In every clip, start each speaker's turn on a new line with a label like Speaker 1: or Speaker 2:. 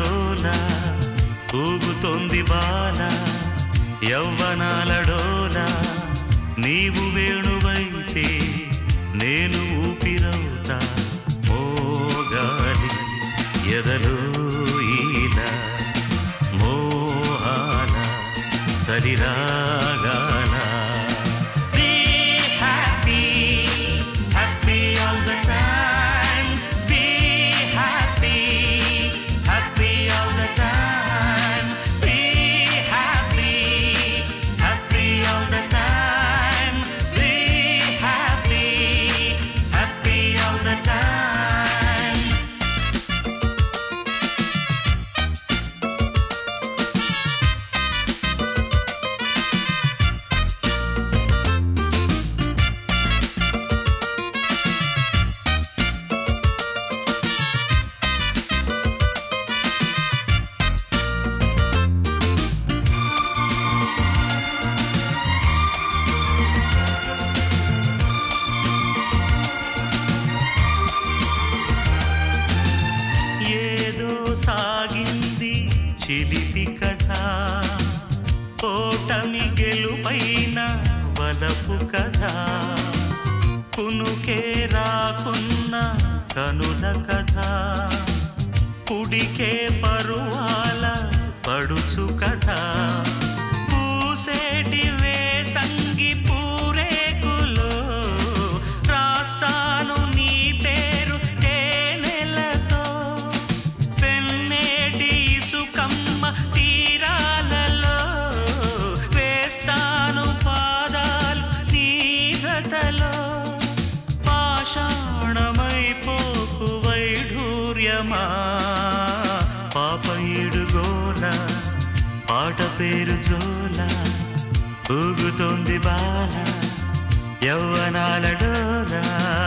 Speaker 1: జోల ఊగుతోంది బాల యవ్వనాల డోల నీవు వేణువైతే నేను ఊపిరవుతా మోగాలి ఎదలో ఈల మోహాల సరిరాగాల Be happy, happy all the time. Be happy, happy all the time. Be happy, happy all the time. Be happy, happy all the time. ఏదో సాగింది చిలిపి కథ ఓటమి గెలుపైన వలపు కథ కునుకే రాకున్న కనుల కథ కుడికే పరువాల పడుచు కథ పూసేటి వేసంగి పూరేకులో రాస్తాను నీ పేరు తేనెలతో పెన్నేటి ఇసుకమ్మ తీరాలలో వేస్తాను పాదాలు నీ జతలో పాషాణమైపోకు వైఢూర్యమా పాపయుడు గోల పాట పేరు జోల ఊగుతోంది బాల యవ్వనాల డోలా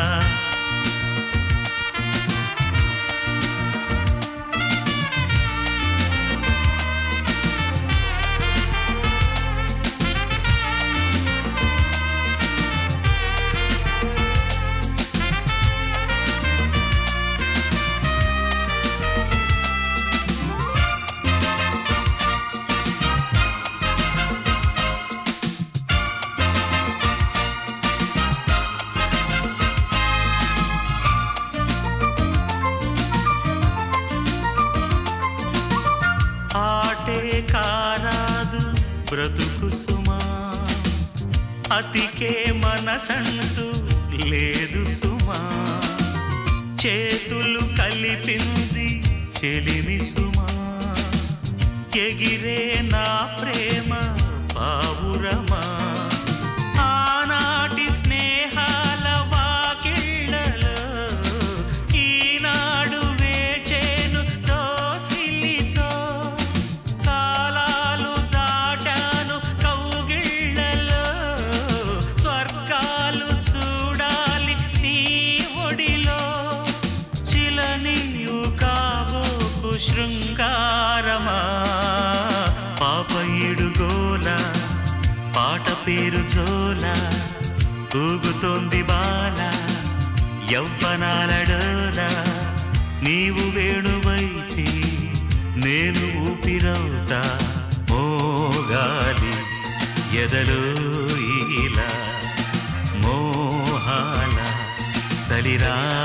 Speaker 1: ఆటే కారాదు బ్రతుకు సుమా అతికే మనసంటూ లేదు సుమా చేతులు కలిపింది చెలిమి సుమా ఎగిరే నా ప్రేమ పావురమా ఆనాటి స్నేహాల వాకిళ్ళలో ఈనాడు వేచేను దోసిలితో కాలాలు దాటాను కౌగిళ్ళలో స్వర్గాలు చూడాలి నీ ఒడిలో చిలనీయు కాబోకు శృంగారమా పాపయుడు గోల పాట పేరు జోల ఊగుతోంది బాల యవ్వనాల డోల నీవు వేణువైతే నేను ఊపిరవుతా మోగాలి ఎదలో ఇలా మోహాల సలిరా